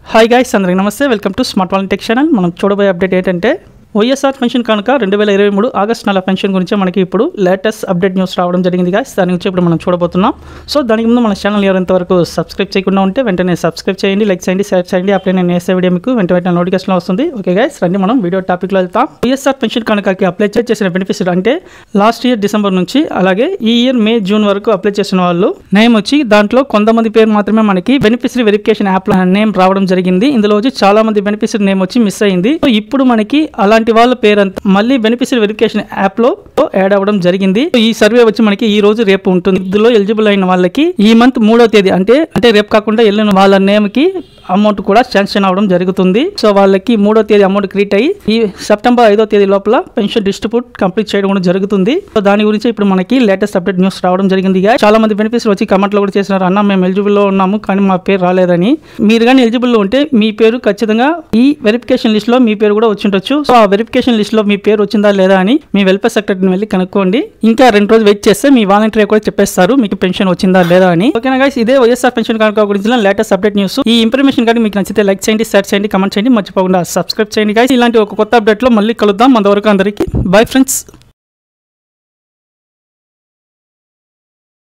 hi guys అందరికి నమస్తే welcome to smart వాలన్ టెక్ ఛానల్ మనం చూడబోయే అప్డేట్ ఏంటంటే వైఎస్ఆర్ పెన్షన్ కనుక రెండు వేల ఇరవై మూడు ఆగస్ట్ నెల పెన్షన్ గురించి మనకి ఇప్పుడు లేటెస్ట్ అప్డేట్ న్యూస్ రావడం జరిగింది గాయస్ దాని గురించి ఇప్పుడు మనం చూడబోతున్నాం సో దానికి ముందు మన ఛానల్ ఎవరింతవరకు సబ్స్క్రైబ్ చేయకుండా ఉంటే వెంటనే సబ్స్క్రైబ్ చేయండి లైక్ చేయండి షేర్ చేయండి అప్పుడే నేను వేసే వీడియో మీకు వెంట వెంటనే నోటిఫికేషన్ వస్తుంది ఓకే గైస్ రండి మనం వీడియో టాపిక్లో వెళ్తాం వైఎస్ఆర్ పెన్షన్ కనుకకి అప్లై చేసిన బెనిఫిట్స్ అంటే లాస్ట్ ఇయర్ డిసెంబర్ నుంచి అలాగే ఈ ఇయర్ మే జూన్ వరకు అప్లై చేసిన వాళ్ళు నేమ్ వచ్చి దాంట్లో కొంతమంది పేరు మాత్రమే మనకి బెనిఫిషరీ వెరిఫికేషన్ యాప్ నేమ్ రావడం జరిగింది ఇందులో వచ్చి చాలా మంది బెనిఫిషరీ నేమ్ వచ్చి మిస్ అయింది సో ఇప్పుడు మనకి అలాంటి వాళ్ళ పేరంతా మళ్ళీ బెనిఫిషరీ వెరిఫికేషన్ యాప్ లో యాడ్ అవ్వడం జరిగింది సో ఈ సర్వే వచ్చి మనకి ఈ రోజు రేపు ఉంటుంది ఇందులో ఎలిజిబుల్ అయిన వాళ్ళకి ఈ మంత్ మూడో తేదీ అంటే అంటే రేపు కాకుండా వెళ్ళిన వాళ్ళ నేమ్ కి అమౌంట్ కూడా శాంక్షన్ అవ్వడం జరుగుతుంది సో వాళ్ళకి మూడో తేదీ అమౌంట్ క్రియేట్ అయ్యి ఈ సెప్టెంబర్ ఐదో తేదీ లోపల పెన్షన్ డిస్ట్రిబ్యూట్ కంప్లీట్ చేయడం కూడా జరుగుతుంది సో దాని గురించి ఇప్పుడు మనకి లేటెస్ట్ అప్డేట్ న్యూస్ రావడం జరిగింది ఇక చాలా మంది బెనిఫిట్స్ వచ్చి కమెంట్ లో కూడా చేసినారు అన్న మేము ఎలిజిబుల్ లో ఉన్నాము కానీ మా పేరు రాలేదని మీరు కానీ ఎలిజిబుల్ లో ఉంటే మీ పేరు ఖచ్చితంగా ఈ వెరిఫికేషన్ లిస్ట్ లో మీ పేరు కూడా వచ్చి ఉండొచ్చు సో ఆ వెరిఫికేషన్ లిస్ట్ లో మీ పేరు వచ్చిందా లేదా అని మీ వెల్ఫేర్ సెక్రటరీని వెళ్ళి కనుక్కోండి ఇంకా రెండు రోజులు వెయిట్ చేస్తే మీ వాలంటీర్ కూడా చెప్పేస్తారు మీకు పెన్షన్ వచ్చిందా లేదా అని ఓకేనా గైస్ ఇదే వైఎస్ఆర్ పెన్షన్ కనుక గురించి లేటెస్ట్ అప్డేట్ న్యూస్ ఈ ఇన్ఫర్మేషన్ కానీ మీకు నచ్చితే లైక్ చేయండి షేర్ చేయండి కమెంట్ చేయండి మర్చిపోకుండా సబ్స్క్రైబ్ చేయండి గైస్ ఇలాంటి ఒక కొత్త అప్డేట్ లో మళ్ళీ కలుద్దాం అంతవరకు అందరికీ బై ఫ్రెండ్స్